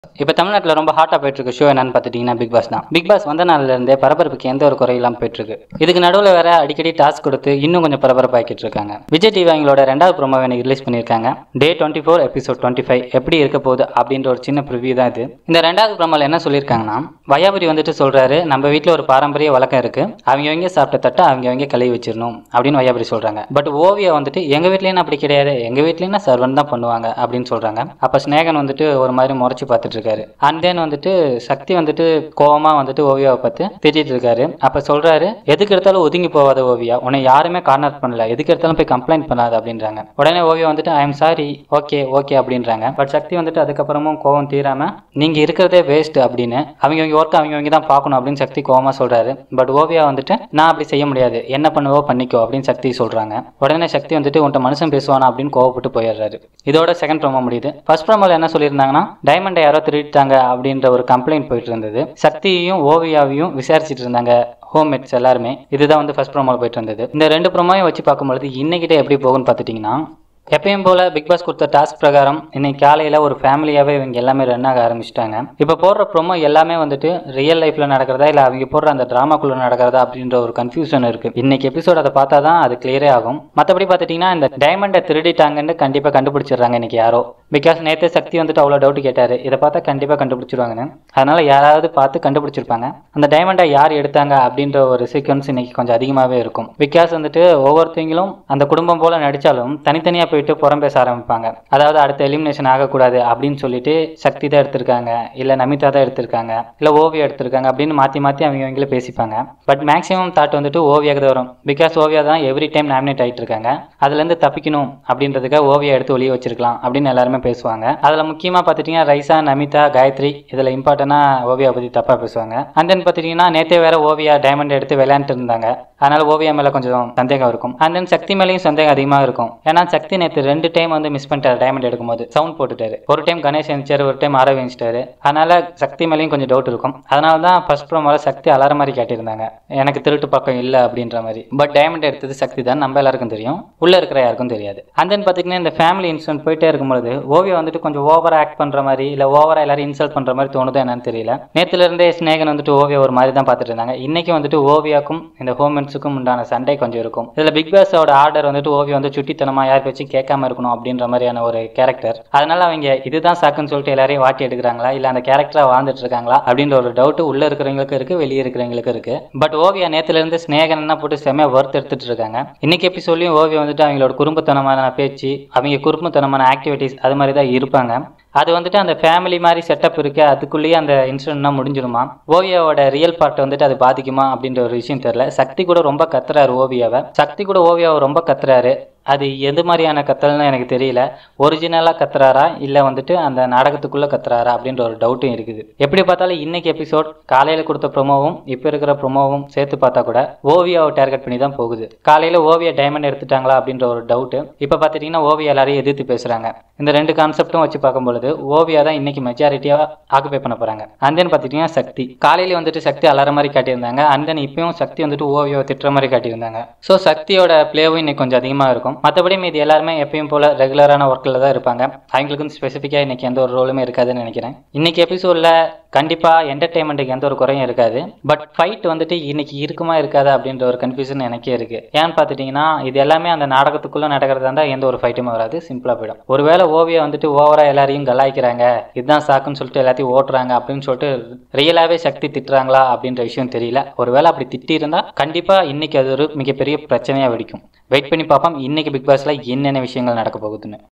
இப்போ தமிழ்நாட்டில் ரொம்ப ஹாட்டாக போயிட்டு இருக்க ஷோ என்னன்னு பார்த்துட்டிங்கன்னா பிக் பாஸ் தான் பிக் பாஸ் வந்த நாள்ல இருந்தே பரபரப்புக்கு எந்த ஒரு குறை இல்லாமல் போயிட்டு இருக்கு இதுக்கு நடுவில் வேற அடிக்கடி டாஸ்க் கொடுத்து இன்னும் கொஞ்சம் பரபரப்பாக்கிட்டு இருக்காங்க விஜய் டிவி அவங்களோட ரெண்டாவது ப்ரோமோ எனக்கு ரிலீஸ் பண்ணியிருக்காங்க day twenty four episode twenty five எப்படி இருக்க போகுது அப்படின்ற ஒரு சின்ன ப்ரிவியூ தான் இது இந்த ரெண்டாவது ப்ரோமோல என்ன சொல்லியிருக்காங்கன்னா வயாபுரி வந்துட்டு சொல்றாரு நம்ம வீட்டில் ஒரு பாரம்பரிய வழக்கம் இருக்கு அவங்கவங்க சாப்பிட்ட தட்டை அவங்கவங்க கழுவி வச்சிடணும் அப்படின்னு வயாபுரி சொல்றாங்க பட் ஓவியா வந்துட்டு எங்க வீட்லயும் அப்படி கிடையாது எங்க வீட்லயும் சர்வன் தான் பண்ணுவாங்க அப்படின்னு சொல்றாங்க அப்ப ஸ்நேகன் வந்துட்டு ஒரு மாதிரி முறைச்சு பார்த்துட்டு இருக்காரு அண்ட் தென் வந்துட்டு சக்தி வந்துட்டு கோவமா வந்துட்டு ஓவியாவை பார்த்து திட்டிட்டு இருக்காரு அப்ப சொல்றாரு எதுக்கு எடுத்தாலும் ஒதுங்கி போகாத ஓவியா உன்னை யாருமே கார்னர் பண்ணல எதுக்கு எடுத்தாலும் போய் கம்ப்ளைண்ட் பண்ணாத அப்படின்றாங்க உடனே ஓவியா வந்துட்டு I am sorry okay okay அப்படின்றாங்க பட் சக்தி வந்துட்டு அதுக்கப்புறமும் கோவம் தீராம நீங்க இருக்கிறதே வேஸ்ட் அப்படின்னு அவங்க அவங்க ஒர்க் அவங்க அவங்க தான் பார்க்கணும் அப்படின்னு சக்தி கோவமா சொல்றாரு பட் ஓவியா வந்துட்டு நான் அப்படி செய்ய முடியாது என்ன பண்ணுவோ பண்ணிக்கோ அப்படின்னு சக்தி சொல்றாங்க உடனே சக்தி வந்துட்டு உன்ட்ட மனுஷன் பேசுவானா அப்படின்னு கோவப்பட்டு போயிடுறாரு இதோட செகண்ட் ப்ரோமோ முடியுது ஃபர்ஸ்ட் ப்ரோமோல என்ன சொல்லியிருந்தாங்கன்னா டைமண்டை யாரோ திருடிட்டாங்க அப்படின்ற ஒரு கம்ப்ளைண்ட் போயிட்டு இருந்தது சக்தியையும் ஓவியாவையும் விசாரிச்சுட்டு இருந்தாங்க ஹோம்மேட்ஸ் எல்லாருமே இதுதான் வந்து ஃபர்ஸ்ட் ப்ரோமோல போயிட்டு இருந்தது இந்த ரெண்டு ப்ரோமோவையும் வச்சு பார்க்கும்பொழுது இன்னைக்கிட்ட எப்படி போகும்னு பார்த்துட்டிங்கன்னா எப்பயும் போல பிக் பாஸ் கொடுத்த டாஸ்க் பிரகாரம் இன்னைக்கு காலையில ஒரு ஃபேமிலியாவே இவங்க எல்லாமே ரன் ஆக ஆரம்பிச்சிட்டாங்க இப்போ போடுற ப்ரோமோ எல்லாமே வந்துட்டு ரியல் லைஃப்ல நடக்கிறதா இல்ல அவங்க போடுற அந்த டிராமாக்குள்ள நடக்கிறதா அப்படின்ற ஒரு கன்ஃபியூஷன் இருக்கு இன்னைக்கு எபிசோட் அதை பார்த்தா தான் அது கிளியரே ஆகும் மற்றபடி பார்த்துட்டிங்கன்னா இந்த டைமண்டை திருடிட்டாங்கன்னு கண்டிப்பா கண்டுபிடிச்சிடுறாங்க இன்னைக்கு யாரோ பிகாஸ் நேத்தே சக்தி வந்துட்டு அவ்வளோ டவுட் கேட்டாரு இதை பார்த்தா கண்டிப்பா கண்டுபிடிச்சிருவாங்கன்னு அதனால யாராவது பார்த்து கண்டுபிடிச்சிருப்பாங்க அந்த டைமண்டை யார் எடுத்தாங்க அப்படின்ற ஒரு சீக்வன்ஸ் இன்னைக்கு கொஞ்சம் அதிகமாகவே இருக்கும் பிகாஸ் வந்துட்டு ஒவ்வொருத்தங்களும் அந்த குடும்பம் போல நடிச்சாலும் தனித்தனியா போயிட்டு புறம் பேச ஆரம்பிப்பாங்க அதாவது அடுத்த எலிமினேஷன் ஆகக்கூடாது அப்படின்னு சொல்லிட்டு சக்தி தான் எடுத்திருக்காங்க இல்ல நமிதா தான் எடுத்திருக்காங்க இல்ல ஓவியா எடுத்திருக்காங்க அப்படின்னு மாத்தி மாத்தி அவங்க அவங்களே பேசிப்பாங்க பட் மேக்ஸிமம் தாட் வந்துட்டு ஓவியாக்கு தான் வரும் பிகாஸ் ஓவியா தான் எவ்ரி டைம் நாமினேட் ஆயிட்டு இருக்காங்க அதுல இருந்து தப்பிக்கணும் அப்படின்றதுக்காக ஓவியா எடுத்து ஒளிய வச்சிருக்கலாம் அப்படின்னு எல்லாருமே பேசுவாங்க அதுல முக்கியமா பாத்துட்டீங்கன்னா ரைசா நமிதா காயத்ரி இதுல இம்பார்ட்டனா ஓவியா பத்தி தப்பா பேசுவாங்க அண்ட் தென் பாத்துட்டீங்கன்னா நேத்தே வேற ஓவியா டைமண்ட் எடுத்து விளையாண்டு இருந்தாங்க அதனால ஓவியா மேல கொஞ்சம் சந்தேகம் இருக்கும் அண்ட் தென் சக்தி மேலேயும் சந்தேகம் அதிகமா இருக்கும் ஏன்னா சக்தி நேத்து ரெண்டு டைம் வந்து மிஸ் பண்ணிட்டாரு டைமண்ட் எடுக்கும்போது சவுண்ட் போட்டுட்டாரு ஒரு டைம் கணேஷ் எழுந்தாரு ஒரு டைம் ஆரவ் எழுந்தாரு அதனால சக்தி மேலேயும் கொஞ்சம் டவுட் இருக்கும் அதனால தான் ஃபர்ஸ்ட் ப்ரோமோல சக்தி அலார மாதிரி காட்டியிருந்தாங்க எனக்கு திருட்டு பக்கம் இல்ல அப்படின்ற மாதிரி பட் டைமண்ட் எடுத்தது சக்தி தான் நம்ம எல்லாருக்கும் தெரியும் உள்ள இருக்கிற யாருக்கும் தெரியாது அண்ட் தென் பாத்தீங்கன்னா இந்த ஃபேமிலி இன்சிடென்ட் போயிட்டே இருக்கும்போது ஓவியா வந்துட்டு கொஞ்சம் ஓவரா ஆக்ட் பண்ற மாதிரி இல்ல ஓவரா எல்லாரும் இன்சல்ட் பண்ற மாதிரி தோணுதோ என்னன்னு தெரியல நேத்துல இருந்தே ஸ்நேகன் வந்துட்டு ஓவியா ஒரு மாதிரி தான் பார்த்துட்டு இருந்தாங்க இன்னைக்கு வந்துட்டு ஓவியாக்கும் இந்த ஹோமென்ஸுக்கும் உண்டான சண்டை கொஞ்சம் இருக்கும் இதுல பிக் பாஸோட ஆர்டர் வந்துட்டு ஓவியா வந்து சுட்டித்தனமா யார் பேச்சும் கேட்காம இருக்கணும் அப்படின்ற மாதிரியான ஒரு கேரக்டர் அதனால அவங்க இதுதான் சாக்குன்னு சொல்லிட்டு எல்லாரையும் வாட்டி எடுக்கிறாங்களா இல்ல அந்த கேரக்டரா வாழ்ந்துட்டு இருக்காங்களா அப்படின்ற ஒரு டவுட் உள்ள இருக்கிறவங்களுக்கு இருக்கு வெளியே இருக்கிறவங்களுக்கு இருக்கு பட் ஓவியா நேத்துல இருந்து ஸ்நேகன் என்ன போட்டு செமையா ஒர்த் எடுத்துட்டு இருக்காங்க இன்னைக்கு எபிசோட்லயும் ஓவியா வந்துட்டு அவங்களோட குறும்புத்தனமான பேச்சு அவங்க குறும்புத்தனமான ஆக்டிவிட்டிஸ் அது மாதிரி தான் இருப்பாங்க அது வந்துட்டு அந்த ஃபேமிலி மாதிரி செட்டப் இருக்கு அதுக்குள்ளேயே அந்த இன்சிடென்ட்னா முடிஞ்சிருமா ஓவியாவோட ரியல் பார்ட் வந்துட்டு அது பாதிக்குமா அப்படின்ற ஒரு விஷயம் தெரியல சக்தி கூட ரொம்ப கத்துறாரு ஓவியாவை சக்தி கூட ஓவியாவை ரொம்ப கத்துறாரு அது எது மாதிரியான கத்தல்னு எனக்கு தெரியல ஒரிஜினலாக கத்துறாரா இல்லை வந்துட்டு அந்த நாடகத்துக்குள்ளே கத்துறாரா அப்படின்ற ஒரு டவுட்டும் இருக்குது எப்படி பார்த்தாலும் இன்னைக்கு எபிசோட் காலையில் கொடுத்த ப்ரொமோவும் இப்போ இருக்கிற ப்ரொமோவும் சேர்த்து பார்த்தா கூட ஓவியாவை டார்கெட் பண்ணி தான் போகுது காலையில் ஓவியா டைமண்ட் எடுத்துட்டாங்களா அப்படின்ற ஒரு டவுட்டு இப்போ பார்த்துட்டிங்கன்னா ஓவியா எல்லாரையும் எதிர்த்து பேசுகிறாங்க இந்த ரெண்டு கான்செப்டும் வச்சு பார்க்கும்பொழுது ஓவியா தான் இன்னைக்கு மெஜாரிட்டியாக ஆக்குபை பண்ண போகிறாங்க அண்ட் தென் பார்த்துட்டிங்கன்னா சக்தி காலையில் வந்துட்டு சக்தி அலற மாதிரி காட்டியிருந்தாங்க அண்ட் தென் இப்பயும் சக்தி வந்துட்டு ஓவியாவை திட்டுற மாதிரி காட்டியிருந்தாங்க ஸோ சக்தியோட பிளேவும் இன்னைக்கு கொஞ்சம் அதிகமாக இருக்கும் மற்றபடி மீதி எல்லாருமே எப்பயும் போல ரெகுலரான ஒர்க்கில் தான் இருப்பாங்க அவங்களுக்கும் ஸ்பெசிஃபிக்காக இன்னைக்கு எந்த ஒரு ரோலுமே இருக்காதுன்னு நினைக்கிறேன் இன்னைக்கு எபிசோடில் கண்டிப்பாக என்டர்டைன்மெண்ட்டுக்கு எந்த ஒரு குறையும் இருக்காது பட் ஃபைட் வந்துட்டு இன்னைக்கு இருக்குமா இருக்காதா அப்படின்ற ஒரு கன்ஃபியூஷன் எனக்கே இருக்கு ஏன்னு பார்த்துட்டிங்கன்னா இது எல்லாமே அந்த நாடகத்துக்குள்ளே நடக்கிறதா இருந்தால் எந்த ஒரு ஃபைட்டுமே வராது சிம்பிளாக போயிடும் ஒருவேளை ஓவியா வந்துட்டு ஓவரா எல்லாரையும் கலாய்க்கிறாங்க இதுதான் சாக்குன்னு சொல்லிட்டு எல்லாத்தையும் ஓட்டுறாங்க அப்படின்னு சொல்லிட்டு ரியலாகவே சக்தி திட்டுறாங்களா அப்படின்ற விஷயம் தெரியல ஒருவேளை அப்படி திட்டி இருந்தால் கண்டிப்பாக இன்னைக்கு அது ஒரு மிகப்பெரிய பிரச்சனையாக வெடிக்கும் வெயிட் பண்ணி பார்ப்போம் இன்னைக்கு பிக் பாஸ்ல என்னென்ன விஷயங்கள் நடக்க போகுதுன்னு